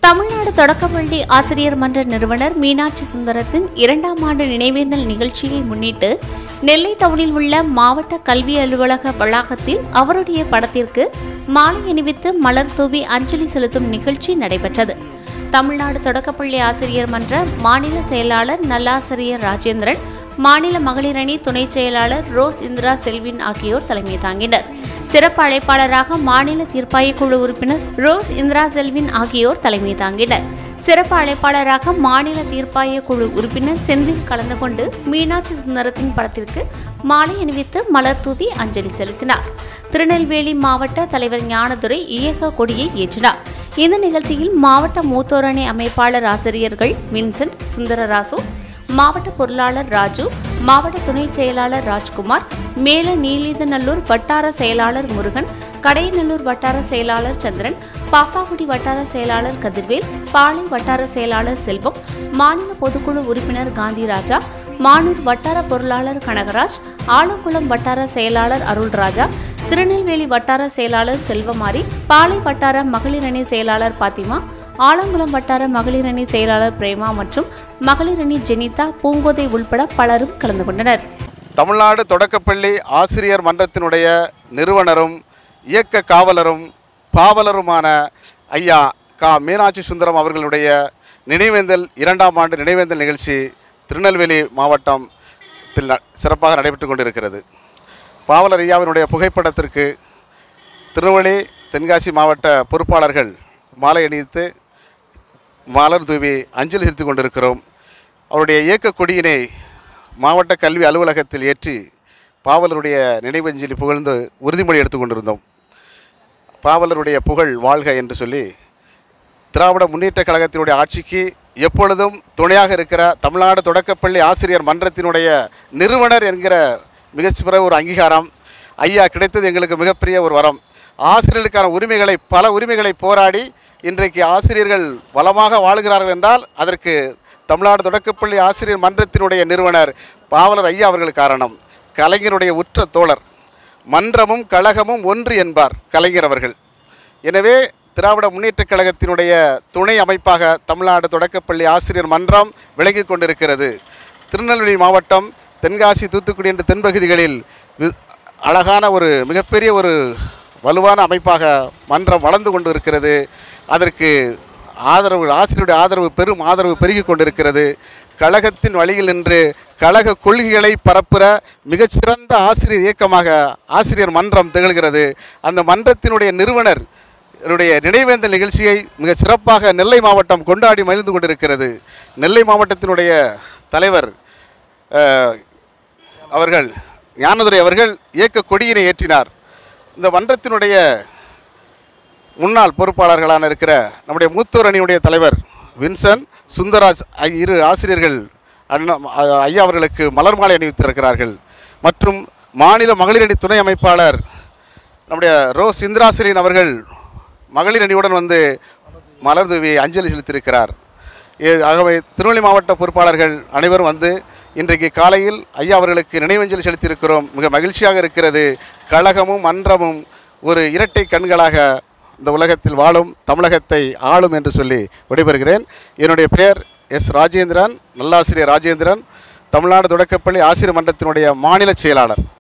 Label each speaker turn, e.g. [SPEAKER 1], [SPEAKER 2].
[SPEAKER 1] தமிழ்நாடு தொடக்கப்பள்ளி ஆசிரியர் மன்ற நிறுவனர் மீனாட்சி சுந்தரத்தின் இரண்டாம் ஆண்டு நினைவேந்தல் நிகழ்ச்சியை முன்னிட்டு நெல்லை டவுனில் உள்ள மாவட்ட கல்வி அலுவலக வளாகத்தில் அவருடைய படத்திற்கு மாலை அணிவித்து மலர் தூவி அஞ்சலி செலுத்தும் நிகழ்ச்சி நடைபெற்றது தமிழ்நாடு தொடக்கப்பள்ளி ஆசிரியர் மன்ற மாநில செயலாளர் நல்லாசிரியர் ராஜேந்திரன் மாநில மகளிர் அணி துணைச் செயலாளர் ரோஸ் இந்திரா செல்வின் ஆகியோர் தலைமை தாங்கினர் சிறப்பு அழைப்பாளராக மாநில தீர்ப்பாயக் குழு உறுப்பினர் ரோஸ் இந்திரா செல்வின் ஆகியோர் தலைமை தாங்கினர் சிறப்பு அழைப்பாளராக மாநில தீர்ப்பாய குழு உறுப்பினர் செந்தில் கலந்து கொண்டு மீனாட்சி சுந்தரத்தின் படத்திற்கு மாலை அணிவித்து மலர் தூவி அஞ்சலி செலுத்தினார் திருநெல்வேலி மாவட்ட தலைவர் ஞானதுரை இயக்க கொடியை ஏற்றினார் இந்த நிகழ்ச்சியில் மாவட்ட மூத்தோரணி அமைப்பாளர் ஆசிரியர்கள் வின்சென்ட் சுந்தரராசு மாவட்ட பொருளாளர் ராஜு மாவட்ட துணை செயலாளர் ராஜ்குமார் மேல நீலிதநல்லூர் வட்டார செயலாளர் முருகன் கடையநல்லூர் வட்டார செயலாளர் சந்திரன் பாப்பாக்குடி வட்டார செயலாளர் கதிர்வேல் பாளை வட்டார செயலாளர் செல்வம் மாநில பொதுக்குழு உறுப்பினர் காந்திராஜா மானூர் வட்டார பொருளாளர் கனகராஜ் ஆலங்குளம் வட்டார செயலாளர் அருள்ராஜா திருநெல்வேலி வட்டார செயலாளர் செல்வமாரி பாளை வட்டார மகளிர் அணி செயலாளர் பாத்திமா ஆலங்குளம் வட்டார மகளிர் அணி செயலாளர் பிரேமா மற்றும் மகளிர் அணி ஜெனிதா பூங்கோதை உள்பட பலரும் கலந்து கொண்டனர்
[SPEAKER 2] தமிழ்நாடு தொடக்கப்பள்ளி ஆசிரியர் மன்றத்தினுடைய நிறுவனரும் இயக்க காவலரும் பாவலருமான ஐயா கா மீனாட்சி சுந்தரம் அவர்களுடைய நினைவேந்தல் இரண்டாம் ஆண்டு நினைவேந்தல் நிகழ்ச்சி திருநெல்வேலி மாவட்டம் சிறப்பாக நடைபெற்று கொண்டிருக்கிறது பாவலர் ஐயாவினுடைய புகைப்படத்திற்கு திருநெல்வேலி தென்காசி மாவட்ட பொறுப்பாளர்கள் மாலை அணிவித்து மலர் தூவி அஞ்சலி செலுத்திக் கொண்டிருக்கிறோம் அவருடைய இயக்க கொடியினை மாவட்ட கல்வி அலுவலகத்தில் ஏற்றி பாவலருடைய நினைவஞ்சலி புகழ்ந்து உறுதிமொழி எடுத்துக்கொண்டிருந்தோம் பாவலருடைய புகழ் வாழ்க என்று சொல்லி திராவிட முன்னேற்றக் கழகத்தினுடைய ஆட்சிக்கு எப்பொழுதும் துணையாக இருக்கிற தமிழ்நாடு தொடக்கப்பள்ளி ஆசிரியர் மன்றத்தினுடைய நிறுவனர் என்கிற மிகச்சிற ஒரு அங்கீகாரம் ஐயா கிடைத்தது எங்களுக்கு மிகப்பெரிய ஒரு வரம் ஆசிரியர்களுக்கான உரிமைகளை பல உரிமைகளை போராடி இன்றைக்கு ஆசிரியர்கள் வளமாக வாழ்கிறார்கள் என்றால் அதற்கு தமிழ்நாடு தொடக்கப்பள்ளி ஆசிரியர் மன்றத்தினுடைய நிறுவனர் பாவலர் ஐயா அவர்கள் காரணம் கலைஞருடைய உற்ற தோழர் மன்றமும் கழகமும் ஒன்று என்பார் கலைஞர் அவர்கள் எனவே திராவிட முன்னேற்றக் கழகத்தினுடைய துணை அமைப்பாக தமிழ்நாடு தொடக்கப்பள்ளி ஆசிரியர் மன்றம் விளங்கிக் கொண்டிருக்கிறது திருநெல்வேலி மாவட்டம் தென்காசி தூத்துக்குடி என்ற தென்பகுதிகளில் வி- அழகான ஒரு மிகப்பெரிய ஒரு வலுவான அமைப்பாக மன்றம் வளர்ந்து கொண்டு இருக்கிறது அதற்கு ஆதரவு ஆசிரியருடைய ஆதரவு பெரும் ஆதரவு பெருகிக் கொண்டிருக்கிறது கழகத்தின் வழியில் நின்று கழக கொள்கைகளை பரப்புற மிகச்சிறந்த ஆசிரியர் இயக்கமாக ஆசிரியர் மன்றம் திகழ்கிறது அந்த மன்றத்தினுடைய நிறுவனர் இவருடைய நினைவேந்தல் நிகழ்ச்சியை மிக சிறப்பாக நெல்லை மாவட்டம் கொண்டாடி மகிழ்ந்து கொண்டிருக்கிறது நெல்லை மாவட்டத்தினுடைய தலைவர் அஹ், அவர்கள் ஞானதுரை அவர்கள் இயக்க கொடியினை ஏற்றினார் இந்த மன்றத்தினுடைய முன்னாள் பொறுப்பாளர்களான இருக்கிற நம்முடைய மூத்தூர் அணியுடைய தலைவர் வின்சன் சுந்தராஜ் ஆகிய இரு ஆசிரியர்கள் அண்ணா அ- ஐயா அவர்களுக்கு மலர் மாலை அணிவித்திருக்கிறார்கள் மற்றும் மாநில மகளிர் அணி துணை அமைப்பாளர் நம்முடைய ரோஸ் இந்திராசிரியன் அவர்கள் மகளிர் அணியுடன் வந்து மலர் தூவி அஞ்சலி செலுத்தியிருக்கிறார் ஏ- ஆகவே திருநெல்வேலி மாவட்ட பொறுப்பாளர்கள் அனைவரும் வந்து இன்றைக்கு காலையில் ஐயா அவர்களுக்கு நினைவஞ்சலி செலுத்தியிருக்கிறோம் மிக மகிழ்ச்சியாக இருக்கிறது கழகமும் மன்றமும் ஒரு இரட்டை கண்களாக இந்த உலகத்தில் வாழும் தமிழகத்தை ஆளும் என்று சொல்லி விடைபெறுகிறேன் என்னுடைய பெயர் எஸ் ராஜேந்திரன் நல்லாசிரியர் ராஜேந்திரன் தமிழ்நாடு தொடக்கப்பள்ளி ஆசிரியர் மன்றத்தினுடைய மாநில செயலாளர்